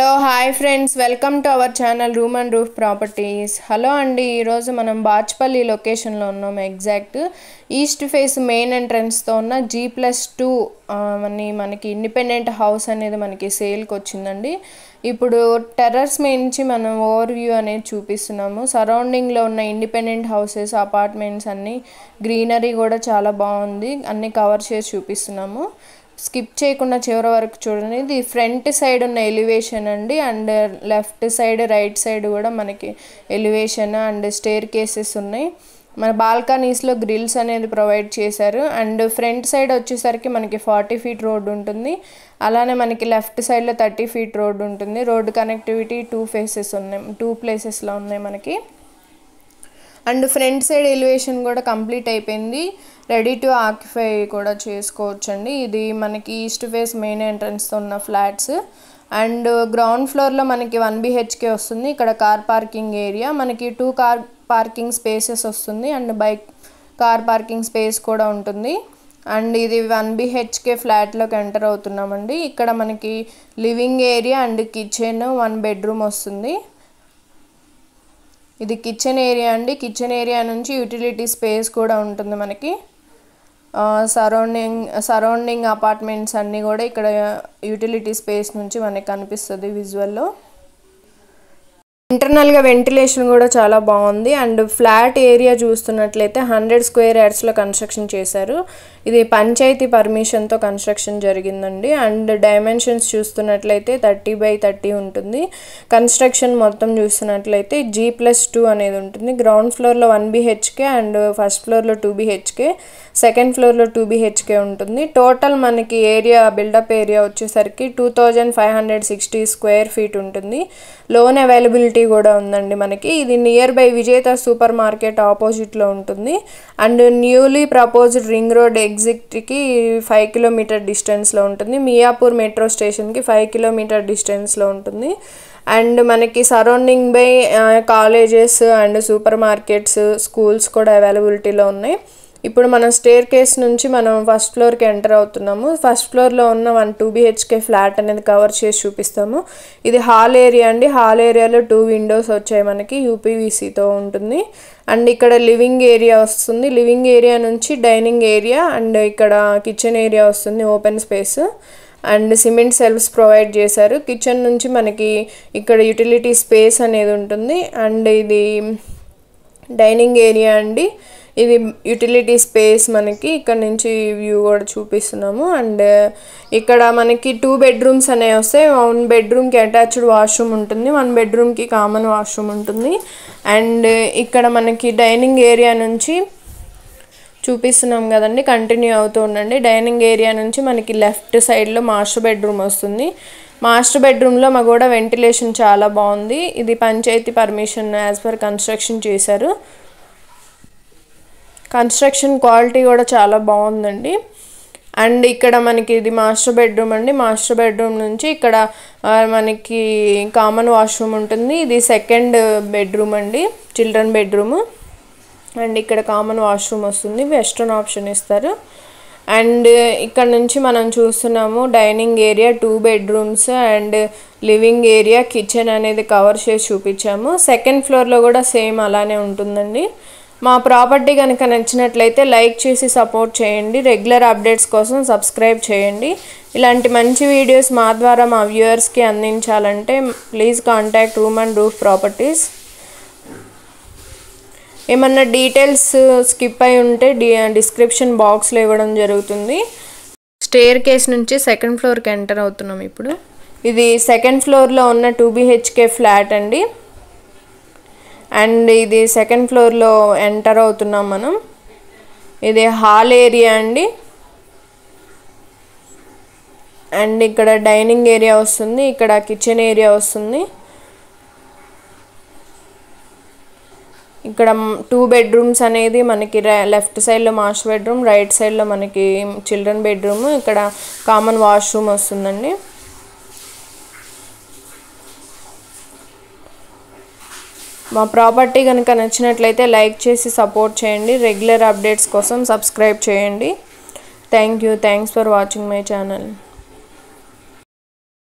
hello hi friends welcome to our channel room and roof properties hello అండి ఈరోజు మనం బాచ్పల్లి లొకేషన్లో ఉన్నాం ఎగ్జాక్ట్ ఈస్ట్ ఫేస్ మెయిన్ ఎంట్రన్స్తో ఉన్న జీ ప్లస్ టూ అని మనకి ఇండిపెండెంట్ హౌస్ అనేది మనకి సేల్కి వచ్చిందండి ఇప్పుడు టెర్రస్ నుంచి మనం ఓవర్ వ్యూ అనేది చూపిస్తున్నాము సరౌండింగ్లో ఉన్న ఇండిపెండెంట్ హౌసెస్ అపార్ట్మెంట్స్ అన్నీ గ్రీనరీ కూడా చాలా బాగుంది అన్నీ కవర్ చేసి చూపిస్తున్నాము స్కిప్ చేయకుండా చివరి వరకు చూడండి ఇది ఫ్రంట్ సైడ్ ఉన్న ఎలివేషన్ అండి and left side right side కూడా మనకి ఎలివేషన్ అండ్ స్టేర్ కేసెస్ ఉన్నాయి మన బాల్కనీస్లో గ్రిల్స్ అనేది ప్రొవైడ్ చేశారు అండ్ ఫ్రంట్ సైడ్ వచ్చేసరికి మనకి ఫార్టీ ఫీట్ రోడ్ ఉంటుంది అలానే మనకి లెఫ్ట్ సైడ్లో థర్టీ ఫీట్ రోడ్ ఉంటుంది రోడ్ కనెక్టివిటీ టూ ఫేసెస్ ఉన్నాయి టూ ప్లేసెస్లో ఉన్నాయి మనకి అండ్ ఫ్రంట్ సైడ్ ఎలివేషన్ కూడా కంప్లీట్ అయిపోయింది రెడీ టు ఆక్యుపై కూడా చేసుకోవచ్చండి ఇది మనకి ఈస్ట్ ఫేస్ మెయిన్ ఎంట్రన్స్తో ఉన్న ఫ్లాట్స్ అండ్ గ్రౌండ్ ఫ్లోర్లో మనకి వన్ బిహెచ్కే వస్తుంది ఇక్కడ కార్ పార్కింగ్ ఏరియా మనకి టూ కార్ పార్కింగ్ స్పేసెస్ వస్తుంది and bike car parking space కూడా ఉంటుంది అండ్ ఇది వన్ బిహెచ్కే ఫ్లాట్లోకి ఎంటర్ అవుతున్నామండి ఇక్కడ మనకి living area and kitchen one bedroom వస్తుంది ఇది కిచెన్ ఏరియా అండి కిచెన్ ఏరియా నుంచి యూటిలిటీ స్పేస్ కూడా ఉంటుంది మనకి సరౌండింగ్ సరౌండింగ్ అపార్ట్మెంట్స్ అన్నీ కూడా ఇక్కడ యూటిలిటీ స్పేస్ నుంచి మనకి కనిపిస్తుంది విజువల్లో ఇంటర్నల్గా వెంటిలేషన్ కూడా చాలా బాగుంది అండ్ ఫ్లాట్ ఏరియా చూస్తున్నట్లయితే హండ్రెడ్ స్క్వేర్ యార్డ్స్లో కన్స్ట్రక్షన్ చేశారు ఇది పంచాయతీ పర్మిషన్తో కన్స్ట్రక్షన్ జరిగిందండి అండ్ డైమెన్షన్స్ చూస్తున్నట్లయితే థర్టీ బై థర్టీ ఉంటుంది కన్స్ట్రక్షన్ మొత్తం చూస్తున్నట్లయితే జీ ప్లస్ టూ అనేది ఉంటుంది గ్రౌండ్ ఫ్లోర్లో వన్ బిహెచ్కే అండ్ ఫస్ట్ ఫ్లోర్లో టూ బిహెచ్కే సెకండ్ ఫ్లోర్లో టూ బిహెచ్కే ఉంటుంది టోటల్ మనకి ఏరియా బిల్డప్ ఏరియా వచ్చేసరికి two thousand five hundred sixty square feet ఉంటుంది లోన్ అవైలబిలిటీ కూడా ఉందండి మనకి ఇది నియర్ బై విజేత సూపర్ మార్కెట్ ఆపోజిట్లో ఉంటుంది and newly proposed ring road ఎగ్జిట్కి ఫైవ్ కిలోమీటర్ డిస్టెన్స్లో ఉంటుంది మియాపూర్ మెట్రో స్టేషన్కి ఫైవ్ కిలోమీటర్ డిస్టెన్స్లో ఉంటుంది అండ్ మనకి surrounding by colleges and supermarkets schools కూడా అవైలబిలిటీలో ఉన్నాయి ఇప్పుడు మనం స్టేర్ కేస్ నుంచి మనం ఫస్ట్ ఫ్లోర్కి ఎంటర్ అవుతున్నాము ఫస్ట్ ఫ్లోర్లో ఉన్న వన్ టూ బిహెచ్కే ఫ్లాట్ అనేది కవర్ చేసి చూపిస్తాము ఇది హాల్ ఏరియా అండి హాల్ ఏరియాలో టూ విండోస్ వచ్చాయి మనకి యూపీవీసీతో ఉంటుంది అండ్ ఇక్కడ లివింగ్ ఏరియా వస్తుంది లివింగ్ ఏరియా నుంచి డైనింగ్ ఏరియా అండ్ ఇక్కడ కిచెన్ ఏరియా వస్తుంది open space and cement shelves provide చేశారు కిచెన్ నుంచి మనకి ఇక్కడ యూటిలిటీ స్పేస్ అనేది ఉంటుంది అండ్ ఇది డైనింగ్ ఏరియా అండి ఇది యూటిలిటీ స్పేస్ మనకి ఇక్కడ నుంచి వ్యూ కూడా చూపిస్తున్నాము అండ్ ఇక్కడ మనకి టూ బెడ్రూమ్స్ అనేవి వస్తాయి వన్ బెడ్రూమ్కి అటాచ్డ్ వాష్రూమ్ ఉంటుంది వన్ బెడ్రూమ్కి కామన్ వాష్రూమ్ ఉంటుంది అండ్ ఇక్కడ మనకి డైనింగ్ ఏరియా నుంచి చూపిస్తున్నాం కదండి కంటిన్యూ అవుతూ ఉండండి డైనింగ్ ఏరియా నుంచి మనకి లెఫ్ట్ సైడ్లో మాస్టర్ బెడ్రూమ్ వస్తుంది మాస్టర్ బెడ్రూమ్లో మా కూడా వెంటిలేషన్ చాలా బాగుంది ఇది panchayat permission as per construction చేశారు కన్స్ట్రక్షన్ క్వాలిటీ కూడా చాలా బాగుందండి అండ్ ఇక్కడ మనకి ఇది మాస్టర్ బెడ్రూమ్ అండి మాస్టర్ బెడ్రూమ్ నుంచి ఇక్కడ మనకి కామన్ వాష్రూమ్ ఉంటుంది ఇది సెకండ్ బెడ్రూమ్ అండి చిల్డ్రన్ బెడ్రూమ్ అండ్ ఇక్కడ కామన్ వాష్రూమ్ వస్తుంది వెస్ట్రన్ ఆప్షన్ ఇస్తారు అండ్ ఇక్కడ నుంచి మనం చూస్తున్నాము dining area two bedrooms and living area kitchen అనేది కవర్ చేసి చూపించాము సెకండ్ ఫ్లోర్లో కూడా సేమ్ అలానే ఉంటుందండి మా ప్రాపర్టీ కనుక నచ్చినట్లయితే లైక్ చేసి సపోర్ట్ చేయండి రెగ్యులర్ అప్డేట్స్ కోసం సబ్స్క్రైబ్ చేయండి ఇలాంటి మంచి వీడియోస్ మా ద్వారా మా వ్యూవర్స్కి అందించాలంటే please contact room and roof properties ఏమన్నా డీటెయిల్స్ స్కిప్ అయి ఉంటే డి డిస్క్రిప్షన్ బాక్స్లో ఇవ్వడం జరుగుతుంది స్టేర్ కేస్ నుంచి సెకండ్ ఫ్లోర్కి ఎంటర్ అవుతున్నాం ఇప్పుడు ఇది సెకండ్ ఫ్లోర్లో ఉన్న టూ బిహెచ్కే ఫ్లాట్ అండి అండ్ ఇది సెకండ్ ఫ్లోర్లో ఎంటర్ అవుతున్నాం మనం ఇది హాల్ ఏరియా అండి అండ్ ఇక్కడ డైనింగ్ ఏరియా వస్తుంది ఇక్కడ కిచెన్ ఏరియా వస్తుంది ఇక్కడ టూ బెడ్రూమ్స్ అనేది మనకి లెఫ్ట్ సైడ్లో మాస్టర్ బెడ్రూమ్ రైట్ సైడ్లో మనకి చిల్డ్రన్ బెడ్రూమ్ ఇక్కడ కామన్ వాష్రూమ్ వస్తుందండి మా ప్రాపర్టీ కనుక నచ్చినట్లయితే లైక్ చేసి సపోర్ట్ చేయండి రెగ్యులర్ అప్డేట్స్ కోసం సబ్స్క్రైబ్ చేయండి thank you thanks for watching my channel